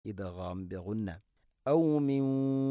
ഇദ്ഗാം ബിഗുന്ന ഔ മിൻ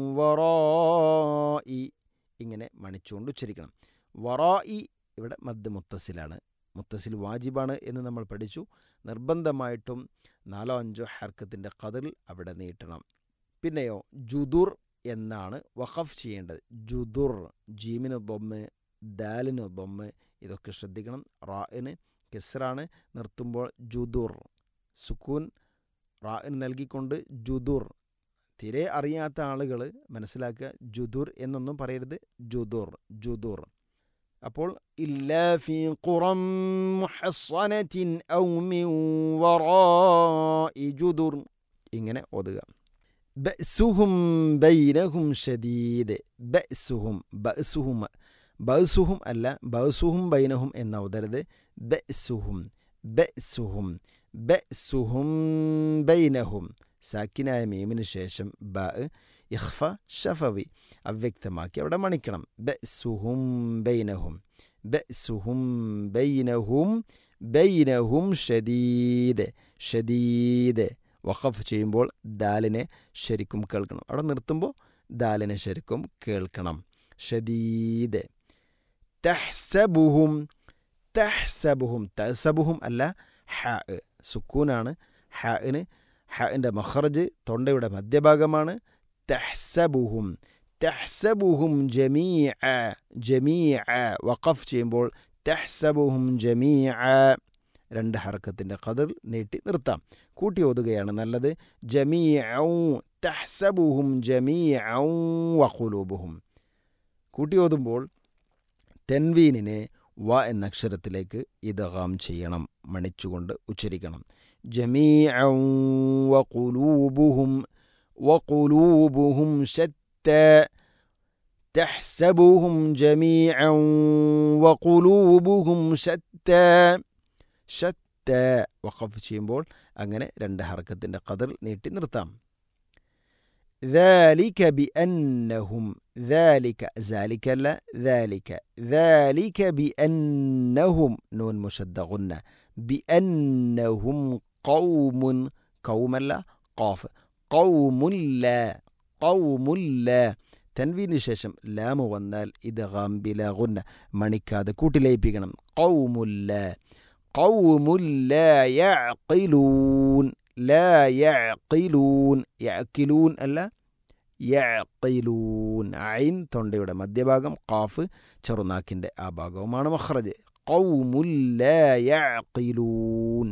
വറാഇ ഇങ്ങനെ മണിച്ചുകൊണ്ട് ഉച്ചരിക്കണം വറായി ഇവിടെ മദ് മുത്തസിലാണ് മുത്തസിൽ വാജിബാണ് എന്ന് നമ്മൾ പഠിച്ചു നിർബന്ധമായിട്ടും നാലോ അഞ്ചോ ഹർക്കത്തിൻ്റെ കതിൽ അവിടെ നീട്ടണം പിന്നെയോ ജുദുർ എന്നാണ് വഖഫ് ചെയ്യേണ്ടത് ജുദുർ ജീമിന് ബൊമ്മ് ദാലിന് ബൊമ്മ് ഇതൊക്കെ ശ്രദ്ധിക്കണം റാഇന് കെസ്റാണ് നിർത്തുമ്പോൾ ജുദുർ സുക്കൂൻ റാഇന് നൽകിക്കൊണ്ട് ജുദുർ തീരെ അറിയാത്ത ആളുകൾ മനസ്സിലാക്കുക ജുദുർ എന്നൊന്നും പറയരുത് ജുദുർ ജുദുർ അപ്പോൾ ഇല്ലാ ഫീ ഖുറം മുഹസ്സനത്തിൻ ഔ മിൻ വറാഇ ജുദുർ ഇങ്ങനെ ഓതുക ബഅ്സുഹും ബൈനഹും ഷദീദ് ബഅ്സുഹും ബഅ്സുഹും ബഅ്സുഹും അല്ല ബഅ്സുഹും ബൈനഹും എന്ന ഓതരുത് ബഅ്സുഹും ബഅ്സുഹും ബഅ്സുഹും ബൈനഹും സാക്കിനായ മീമിന് ശേഷം ബ ഇഖ്ഫ ഷഫവി അവ്യക്തമാക്കി അവിടെ മണിക്കണം ബഅ്സുഹും ബൈനഹും ബഅ്സുഹും ബൈനഹും ബൈനഹും ഷദീദ് ഷദീദ് വഖഫ് ചെയ്യുമ്പോൾ ദാലിനെ ശരിക്കും കേൾക്കണം അവിടെ നിർത്തുമ്പോൾ ദാലിനെ ശരിക്കും കേൾക്കണം ഷദീദ് തഹ്സബുഹും തഹ്സബുഹും തഹ്സബുഹും അല്ല ഹ സുക്കൂനാണ് ഹാഇന് ഹാഇൻ്റെ മഖറജ് തൊണ്ടയുടെ മധ്യഭാഗമാണ് തഹ്സബുഹും തഹ്സബുഹും ജമീഅ ജമീഅ വഖഫ് ചെയ്യുമ്പോൾ തഹ്സബുഹും ജമീഅ രണ്ട് ഹർക്കത്തിൻ്റെ കതിർ നീട്ടി നിർത്താം കൂട്ടി ഓതുകയാണ് നല്ലത് ജമീഅ തഹ്സബുഹും ജമീഅ വഖുലൂബുഹും കൂട്ടി ഓതുമ്പോൾ തെൻവീനിനെ വ എന്ന അക്ഷരത്തിലേക്ക് ഇതഗാം ചെയ്യണം മണിച്ചുകൊണ്ട് ഉച്ചരിക്കണം ജമീഅ വഖുലൂബുഹും വഖുലൂബുഹും شتى تحسبهم جميعا وقلوبهم شتى شتى വഖഫ് ചെയ്യുമ്പോൾ അങ്ങനെ രണ്ട് ഹർക്കത്തിൻ്റെ കതിർ നീട്ടി നിർത്താം ذلك بأنهم ذلك ذلك لا ذلك ذلك بأنهم نون مشد غنة بأنهم قوم قوم لا قاف قوم لا قوم لا തൻവീന് ശേഷം ലാമ് വന്നാൽ ഇത് ഗാംബില ഗുന്ന മണിക്കാതെ കൂട്ടിലയിപ്പിക്കണം കൗമുല്ല കൗമുല്ല യഅഖിലൂൻ ലാ യഅഖിലൂൻ യഅഖിലൂൻ അല്ല യഅഖിലൂൻ ഐൻ തൊണ്ടയുടെ മധ്യഭാഗം ഖാഫ് ചെറുനാക്കിൻ്റെ ആ ഭാഗവുമാണ് മഖ്റജ് കൗമുല്ല യഅഖിലൂൻ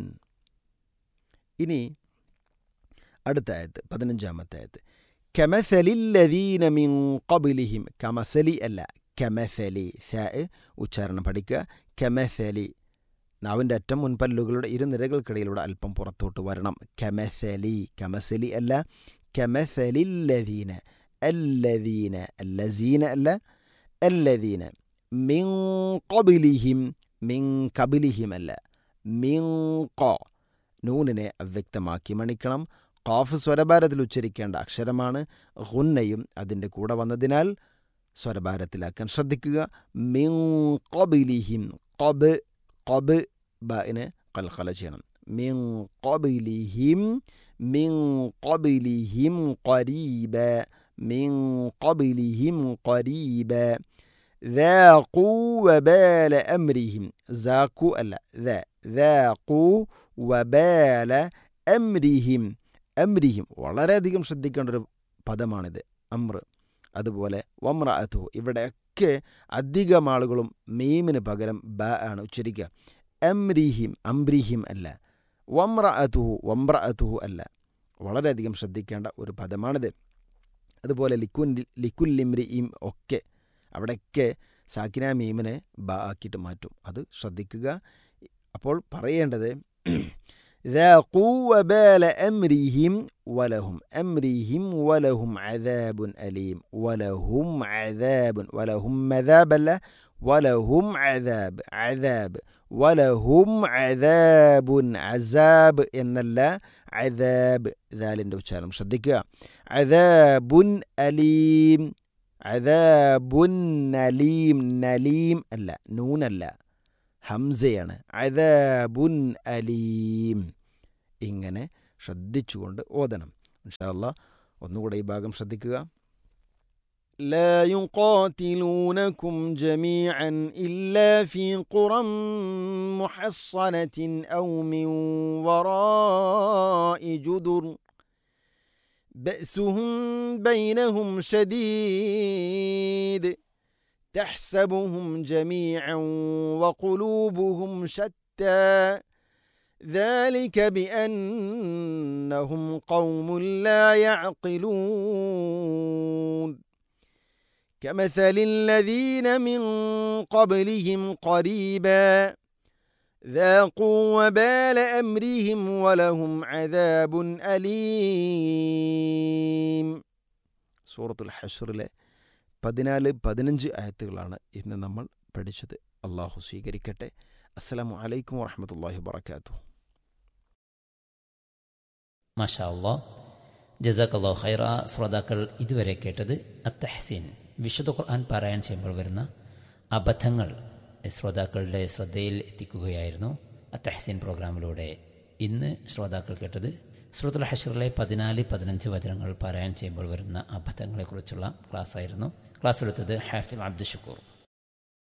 ഇനി അടുത്ത ആയത്ത് പതിനഞ്ചാമത്തെ ആയത്ത് കമസലില്ലദീന മിൻ ഖബിലിഹിം കമസലി അല്ല കമസലി ഫ ഉച്ചാരണം പഠിക്കുക കമസലി നാവിൻ്റെ അറ്റം മുൻപല്ലുകളുടെ ഇരുനിരകൾക്കിടയിലൂടെ അല്പം പുറത്തോട്ട് വരണം കമസലി കമസലി അല്ല കമസലില്ലദീന അല്ലദീന അല്ലസീന അല്ല അല്ലദീന മിൻ ഖബിലിഹിം മിൻ കബിലിഹിം അല്ല മിൻ ഖ നൂനിനെ അവ്യക്തമാക്കി മണിക്കണം ഖാഫ് സ്വരഭാരത്തിൽ ഉച്ചരിക്കേണ്ട അക്ഷരമാണ് ഹുന്നയും അതിൻ്റെ കൂടെ വന്നതിനാൽ സ്വരഭാരത്തിലാക്കാൻ ശ്രദ്ധിക്കുക മിൻ ഖബിലിഹിം ഖബ് ഖബ് ബിനെ കൽഖല ചെയ്യണം മിൻ ഖബിലിഹിം മിൻ ഖബിലിഹിം ഖരീബ മിൻ ഖബിലിഹിം ഖരീബ ذاقوا وبال أمرهم ذاقوا ألا ذا ذاقوا وبال أمرهم അമ്രിഹിം വളരെയധികം ശ്രദ്ധിക്കേണ്ട ഒരു പദമാണിത് അമ്ര അതുപോലെ വമ്ര അതു ഇവിടെയൊക്കെ അധികം ആളുകളും മീമിന് പകരം ബ ആണ് ഉച്ചരിക്കുക അമ്രിഹിം അംബ്രിഹിം അല്ല വമ്ര അതുഹു വമ്ര അതുഹു അല്ല വളരെയധികം ശ്രദ്ധിക്കേണ്ട ഒരു പദമാണിത് അതുപോലെ ലിക്കുൻ ലിക്കുല്ലിമ്രിയും ഒക്കെ അവിടെയൊക്കെ സാക്കിന മീമിനെ ബ ആക്കിയിട്ട് മാറ്റും അത് ശ്രദ്ധിക്കുക അപ്പോൾ പറയേണ്ടത് ذاقوا وبال أمرهم ولهم أمرهم ولهم عذاب أليم ولهم عذاب ولهم مذاب لا ولهم عذاب عذاب ولهم عذاب عذاب إن الله عذاب ذال ഉച്ചാരണം ശ്രദ്ധിക്കുക عذاب أليم عذاب أليم نليم അല്ല നൂനല്ല ഹംസയാണ് അദാബുൻ അലീം ഇങ്ങനെ ശ്രദ്ധിച്ചുകൊണ്ട് ഓതണം ഇൻഷാല്ല ഒന്നുകൂടെ ഈ ഭാഗം ശ്രദ്ധിക്കുക لا يقاتلونكم جميعا إلا في قرى محصنة أو من وراء جدر بأسهم بينهم شديد تحسبهم جميعا وقلوبهم شتى ذلك بأنهم قوم لا يعقلون كمثل الذين من قبلهم قريبا ذاقوا وبال أمرهم ولهم عذاب أليم സൂറത്തുൽ ഹഷറിലെ പതിനാല് പതിനഞ്ച് ആയത്തുകളാണ് ഇന്ന് നമ്മൾ പഠിച്ചത് അള്ളാഹു സ്വീകരിക്കട്ടെ അസ്സലാമു അലൈക്കും വറഹമത്തല്ലാഹി വബർക്കാത്തു മാഷാ അള്ളാ ജസാഖല്ലോ ഹൈറ ശ്രോതാക്കൾ ഇതുവരെ കേട്ടത് അത്തഹസീൻ വിശുദ്ധ ഖുർആൻ പാരായണം ചെയ്യുമ്പോൾ വരുന്ന അബദ്ധങ്ങൾ ശ്രോതാക്കളുടെ ശ്രദ്ധയിൽ എത്തിക്കുകയായിരുന്നു അത്തഹസീൻ പ്രോഗ്രാമിലൂടെ ഇന്ന് ശ്രോതാക്കൾ കേട്ടത് സുഹൃത്തുൽ ഹഷറിലെ പതിനാല് പതിനഞ്ച് വചനങ്ങൾ പാരായണം ചെയ്യുമ്പോൾ വരുന്ന അബദ്ധങ്ങളെക്കുറിച്ചുള്ള ക്ലാസ് ആയിരുന്നു ക്ലാസ് എടുത്തത് ഹാഫിൽ അബ്ദുഷക്കൂർ